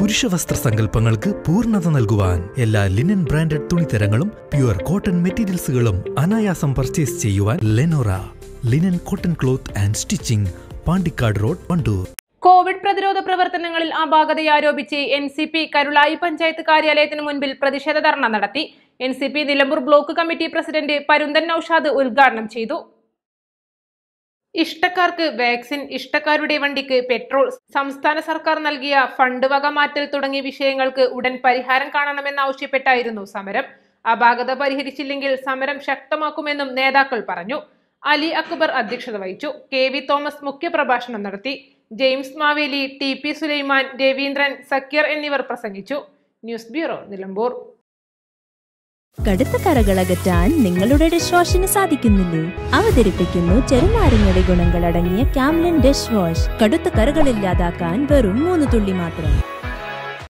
പുരുഷ വസ്ത്ര സങ്കല്പങ്ങൾക്ക് പൂർണ്ണത നൽകുവാൻ എല്ലാ ലിനൻ ബ്രാൻഡഡ് തുണിത്തരങ്ങളും പ്യുവർ കോട്ടൺ മെറ്റീരിയൽസുകളും അനായാസം പർച്ചേസ് ചെയ്യുവാൻ Lenora linen cotton cloth and stitching Pandikkad road Wandoor covid പ്രതിരോധ പ്രവർത്തനങ്ങളിൽ അപാകതയാരോപിച്ച് N C P Karulai panchayat കാര്യാലയത്തിന് മുൻപിൽ പ്രതിഷേധ ധർണ നടത്തി N C P Nilambur block committee president Parunthan Noushad ഉദ്ഘാടനം ചെയ്തു ഇഷ്ടക്കാർക്ക് വാക്സിൻ ഇഷ്ടക്കാരുടെ വണ്ടിക്ക് പെട്രോൾ സംസ്ഥാന സർക്കാർ നൽകിയ ഫണ്ട് വക മാറ്റൽ തുടങ്ങിയ വിഷയങ്ങൾക്ക് ഉടൻ പരിഹാരം കാണണമെന്നാവശ്യപ്പെട്ടായിരുന്നു സമരം അപാകത പരിഹരിച്ചില്ലെങ്കിൽ സമരം ശക്തമാക്കുമെന്നും നേതാക്കൾ പറഞ്ഞു അലി അക്ബർ അധ്യക്ഷത വഹിച്ചു കെ വി തോമസ് മുഖ്യപ്രഭാഷണം നടത്തി ജെയിംസ് മാവേലി ടി പി സുലൈമാൻ രവീന്ദ്രൻ സക്കീർ എന്നിവർ പ്രസംഗിച്ചു ന്യൂസ് ബ്യൂറോ നിലമ്പൂർ കടുത്ത കറകളകറ്റാൻ നിങ്ങളുടെ ഡിഷ് വാഷിന് സാധിക്കുന്നില്ലേ അവതരിപ്പിക്കുന്നു ചെറുനാരങ്ങയുടെ ഗുണങ്ങളടങ്ങിയ ക്യാംലൻ ഡിഷ് വാഷ് കടുത്ത കറകളില്ലാതാക്കാൻ വെറും മൂന്ന് തുള്ളി മാത്രം